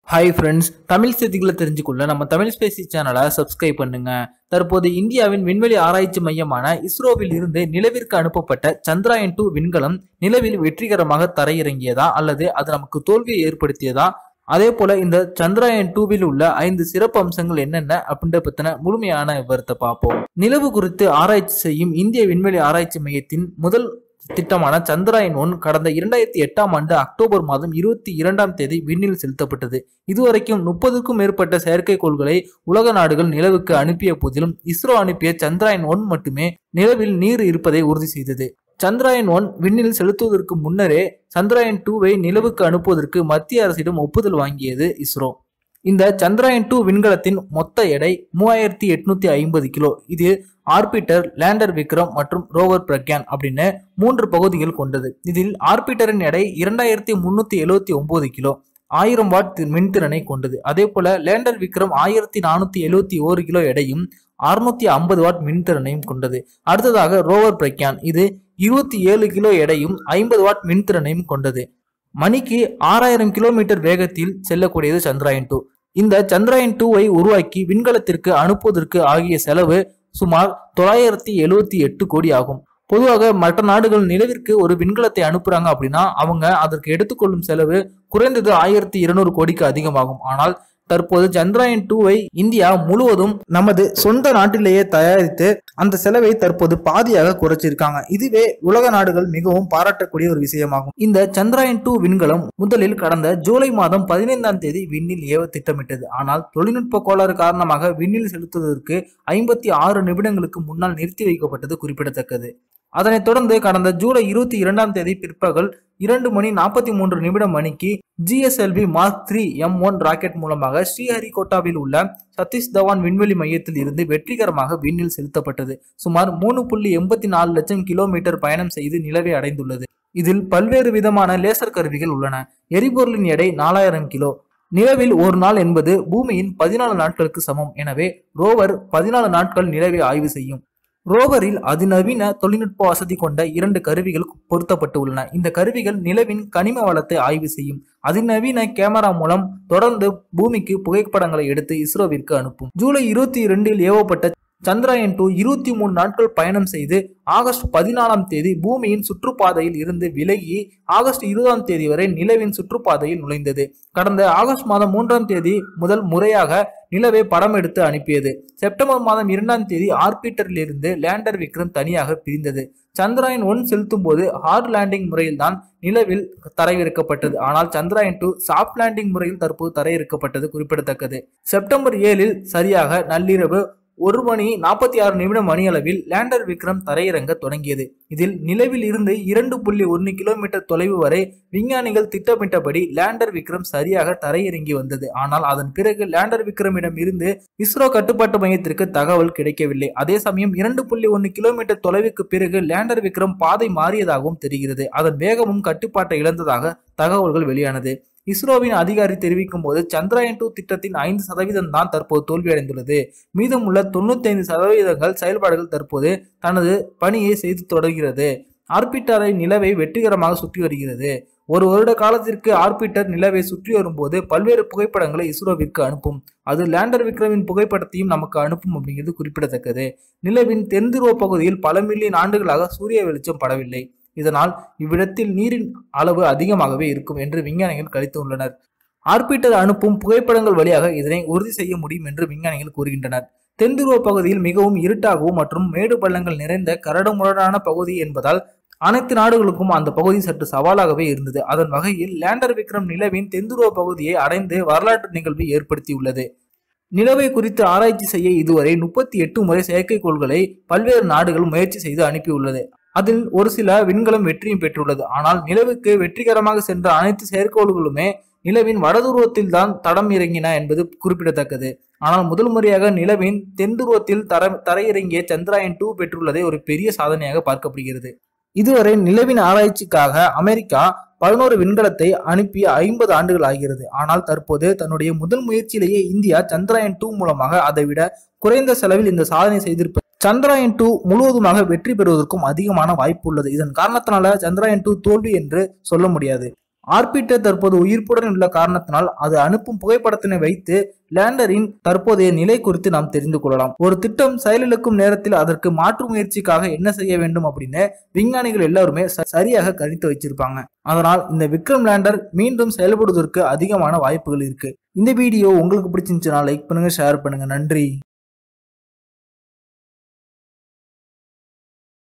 hi friends Tamil செய்திகளை தெரிஞ்சுக்கொள்ள நம்ம Tamil Spacey சேனலை சப்ஸ்கிரைப் பண்ணுங்க தற்போது இந்தியாவின் விண்வெளி ஆராய்ச்சி மையமான இஸ்ரோவில் இருந்து நிலவிற்கு அனுப்பப்பட்ட சந்திராயன் டூ விண்கலம் நிலவில் வெற்றிகரமாக தரையிறங்கியதா அல்லது அது நமக்கு தோல்வியை ஏற்படுத்தியதா அதே போல இந்த சந்திராயன் டூவில் உள்ள ஐந்து சிறப்பு அம்சங்கள் என்னென்ன அப்படின்ற பத்தின முழுமையான விவரத்தை பார்ப்போம் நிலவு குறித்து ஆராய்ச்சி செய்யும் இந்திய விண்வெளி ஆராய்ச்சி மையத்தின் முதல் திட்டமான சந்திராயன் ஒன் கடந்த இரண்டாயிரத்தி எட்டாம் ஆண்டு அக்டோபர் மாதம் இருபத்தி இரண்டாம் தேதி விண்ணில் செலுத்தப்பட்டது இதுவரைக்கும் முப்பதுக்கும் மேற்பட்ட செயற்கைக்கோள்களை உலக நாடுகள் நிலவுக்கு அனுப்பிய போதிலும் இஸ்ரோ அனுப்பிய சந்திராயன் ஒன் மட்டுமே நிலவில் நீர் இருப்பதை உறுதி செய்தது சந்திராயன் ஒன் விண்ணில் செலுத்துவதற்கு முன்னரே சந்திராயன் டூவை நிலவுக்கு அனுப்புவதற்கு மத்திய அரசிடம் ஒப்புதல் வாங்கியது இஸ்ரோ இந்த சந்திராயன் டூ விண்கலத்தின் மொத்த எடை மூவாயிரத்தி எட்நூத்தி ஐம்பது கிலோ இது ஆர்பிட்டர் லேண்டர் விக்ரம் மற்றும் ரோவர் பிரக்யான் அப்படின்னு மூன்று பகுதிகள் கொண்டது இதில் ஆர்பிட்டரின் எடை இரண்டாயிரத்தி முன்னூத்தி எழுவத்தி ஒன்பது கிலோ ஆயிரம் வாட் மின்திறனை கொண்டது அதே போல லேண்டர் விக்ரம் ஆயிரத்தி நானூத்தி எழுவத்தி ஓரு கிலோ எடையும் அறுநூத்தி ஐம்பது வாட் மின்திறனையும் கொண்டது அடுத்ததாக ரோவர் பிரக்யான் இது இருபத்தி ஏழு கிலோ எடையும் ஐம்பது வாட் மின்திறனையும் கொண்டது மணிக்கு ஆறாயிரம் கிலோமீட்டர் வேகத்தில் செல்லக்கூடியது சந்திராயன் டூ இந்த சந்திராயன் டூவை உருவாக்கி விண்கலத்திற்கு அனுப்புவதற்கு ஆகிய செலவு சுமார் தொள்ளாயிரத்தி எழுவத்தி எட்டு கோடி ஆகும் பொதுவாக மற்ற நாடுகள் நிலவிற்கு ஒரு விண்கலத்தை அனுப்புறாங்க அப்படின்னா அவங்க அதற்கு எடுத்துக்கொள்ளும் செலவு குறைந்தது ஆயிரத்தி இருநூறு கோடிக்கு அதிகமாகும் ஆனால் தற்போது சந்திராயன் டூவை இந்தியா முழுவதும் நமது சொந்த நாட்டிலேயே தயாரித்து அந்த செலவை தற்போது பாதியாக குறைச்சிருக்காங்க இதுவே உலக நாடுகள் மிகவும் பாராட்டக்கூடிய ஒரு விஷயமாகும் இந்த சந்திராயன் டூ விண்கலம் முதலில் கடந்த ஜூலை மாதம் பதினைந்தாம் தேதி விண்ணில் ஏவ திட்டமிட்டது ஆனால் தொழில்நுட்ப கோளாறு காரணமாக விண்ணில் செலுத்துவதற்கு ஐம்பத்தி ஆறு நிமிடங்களுக்கு முன்னால் நிறுத்தி வைக்கப்பட்டது குறிப்பிடத்தக்கது அதனைத் தொடர்ந்து கடந்த ஜூலை இருபத்தி இரண்டாம் தேதி பிற்பகல் இரண்டு மணி நாற்பத்தி மூன்று நிமிடம் மணிக்கு GSLV mark three M one rocket மூலமாக ஸ்ரீஹரிகோட்டாவில் உள்ள சதீஷ் தவான் விண்வெளி மையத்தில் இருந்து வெற்றிகரமாக விண்ணில் செலுத்தப்பட்டது சுமார் மூணு புள்ளி எண்பத்தி நாலு லட்சம் கிலோமீட்டர் பயணம் செய்து நிலவை அடைந்துள்ளது இதில் பல்வேறு விதமான லேசர் கருவிகள் உள்ளன எரிபொருளின் எடை நாலாயிரம் கிலோ நிலவில் ஒரு நாள் என்பது பூமியின் பதினாலு நாட்களுக்கு சமம் எனவே ரோவர் பதினாலு நாட்கள் நிலவை ஆய்வு செய்யும் ரோவரில் அதிநவீன தொழில்நுட்ப வசதி கொண்ட இரண்டு கருவிகள் பொருத்தப்பட்டு உள்ளன இந்த கருவிகள் நிலவின் கனிம வளத்தை ஆய்வு செய்யும் அதிநவீன கேமரா மூலம் தொடர்ந்து பூமிக்கு புகைப்படங்களை எடுத்து இஸ்ரோவிற்கு அனுப்பும் ஜூலை இருபத்தி இரண்டில் ஏவப்பட்ட சந்திராயன் டூ இருபத்தி மூணு நாட்கள் பயணம் செய்து ஆகஸ்ட் பதினாலாம் தேதி பூமியின் சுற்றுப்பாதையில் இருந்து விலகி ஆகஸ்ட் இருபதாம் தேதி வரை நிலவின் சுற்றுப்பாதையில் நுழைந்தது கடந்த ஆகஸ்ட் மாதம் மூன்றாம் தேதி முதல் முறையாக நிலவை படம் எடுத்து அனுப்பியது செப்டம்பர் மாதம் இரண்டாம் தேதி ஆர்பிட்டரில் இருந்து லேண்டர் விக்ரம் தனியாக பிரிந்தது சந்திராயன் ஒன் செலுத்தும் போது ஹார்ட் லேண்டிங் முறையில் தான் நிலவில் தரையிறக்கப்பட்டது ஆனால் சந்திராயன் டூ சாஃப்ட் லேண்டிங் முறையில் தற்போது தரையிறக்கப்பட்டது குறிப்பிடத்தக்கது செப்டம்பர் ஏழில் சரியாக நள்ளிரவு ஒரு மணி நாற்பத்தி ஆறு நிமிடம் மணியளவில் லேண்டர் விக்ரம் தரையிறங்க தொடங்கியது இதில் நிலவில் இருந்து இரண்டு புள்ளி ஒன்று கிலோமீட்டர் தொலைவு வரை விஞ்ஞானிகள் திட்டமிட்டபடி லேண்டர் விக்ரம் சரியாக தரையிறங்கி வந்தது ஆனால் அதன் பிறகு லேண்டர் விக்ரமிடம் இருந்து இஸ்ரோ கட்டுப்பாட்டு மையத்திற்கு தகவல் கிடைக்கவில்லை அதே சமயம் இரண்டு புள்ளி ஒன்று கிலோமீட்டர் தொலைவுக்கு பிறகு லேண்டர் விக்ரம் பாதை மாறியதாகவும் தெரிகிறது அதன் வேகமும் கட்டுப்பாட்டை இழந்ததாக தகவல்கள் வெளியானது இஸ்ரோவின் அதிகாரி தெரிவிக்கும் போது சந்திராயன் டூ திட்டத்தின் ஐந்து சதவீதம் தான் தற்போது தோல்வியடைந்துள்ளது மீதமுள்ள தொண்ணூத்தி ஐந்து சதவீதங்கள் செயல்பாடுகள் தற்போது தனது பணியை செய்து தொடர்கிறது ஆர்பிட்டரை நிலவை வெற்றிகரமாக சுற்றி வருகிறது ஒரு வருட காலத்திற்கு ஆர்பிட்டர் நிலவை சுற்றி வரும்போது பல்வேறு புகைப்படங்களை இஸ்ரோவிற்கு அனுப்பும் அது லேண்டர் விக்ரமின் புகைப்படத்தையும் நமக்கு அனுப்பும் அப்படிங்கிறது குறிப்பிடத்தக்கது நிலவின் தென்துருவ பகுதியில் பல மில்லியன் ஆண்டுகளாக சூரிய வெளிச்சம் படவில்லை இதனால் இவ்விடத்தில் நீரின் அளவு அதிகமாகவே இருக்கும் என்று விஞ்ஞானிகள் கணித்துள்ளனர் ஆர்பிட்டர் அனுப்பும் புகைப்படங்கள் வழியாக இதனை உறுதி செய்ய முடியும் என்று விஞ்ஞானிகள் கூறுகின்றனர் தென்துருவ பகுதியில் மிகவும் இருட்டாகவும் மற்றும் மேடு பள்ளங்கள் நிறைந்த கரடுமுரடான பகுதி என்பதால் அனைத்து நாடுகளுக்கும் அந்த பகுதி சற்று சவாலாகவே இருந்தது அதன் வகையில் லேண்டர் விக்ரம் நிலவின் தென்துருவ பகுதியை அடைந்து வரலாற்று நிகழ்வை ஏற்படுத்தியுள்ளது நிலவை குறித்து ஆராய்ச்சி செய்ய இதுவரை முப்பத்தி எட்டு முறை செயற்கைக்கோள்களை பல்வேறு நாடுகள் முயற்சி செய்து அனுப்பியுள்ளது அதில் ஒரு சில விண்கலம் வெற்றியும் பெற்றுள்ளது ஆனால் நிலவுக்கு வெற்றிகரமாக சென்ற அனைத்து செயற்கைக்கோள்களுமே நிலவின் வடதுருவத்தில் தான் தடம் இறங்கின என்பது குறிப்பிடத்தக்கது ஆனால் முதல் முறையாக நிலவின் தென்துருவத்தில் தர தரையிறங்கிய சந்திராயன் டூ பெற்றுள்ளதை ஒரு பெரிய சாதனையாக பார்க்கப்படுகிறது இதுவரை நிலவின் ஆராய்ச்சிக்காக அமெரிக்கா பதினோரு விண்கலத்தை அனுப்பி ஐம்பது ஆண்டுகள் ஆகிறது ஆனால் தற்போது தன்னுடைய முதல் முயற்சியிலேயே இந்தியா சந்திராயன் டூ மூலமாக அதைவிட குறைந்த செலவில் இந்த சாதனை செய்திருப்பது சந்திராயன் டூ முழுவதுமாக வெற்றி பெறுவதற்கும் அதிகமான வாய்ப்பு உள்ளது இதன் காரணத்தினால சந்திராயன் டூ தோல்வி என்று சொல்ல முடியாது ஆர்பிட்டர் தற்போது உயிர்ப்புடன் உள்ள காரணத்தினால் அது அனுப்பும் புகைப்படத்தினை வைத்து லேண்டரின் தற்போதைய நிலை குறித்து நாம் தெரிந்து கொள்ளலாம் ஒரு திட்டம் செயலிழக்கும் நேரத்தில் அதற்கு மாற்று முயற்சிக்காக என்ன செய்ய வேண்டும் அப்படின்னு விஞ்ஞானிகள் எல்லாருமே ச- சரியாக கணித்து வச்சிருப்பாங்க அதனால் இந்த விக்ரம் லேண்டர் மீண்டும் செயல்படுவதற்கு அதிகமான வாய்ப்புகள் இருக்கு இந்த வீடியோ உங்களுக்கு பிடிச்சிருந்துச்சுன்னா லைக் பண்ணுங்க ஷேர் பண்ணுங்க நன்றி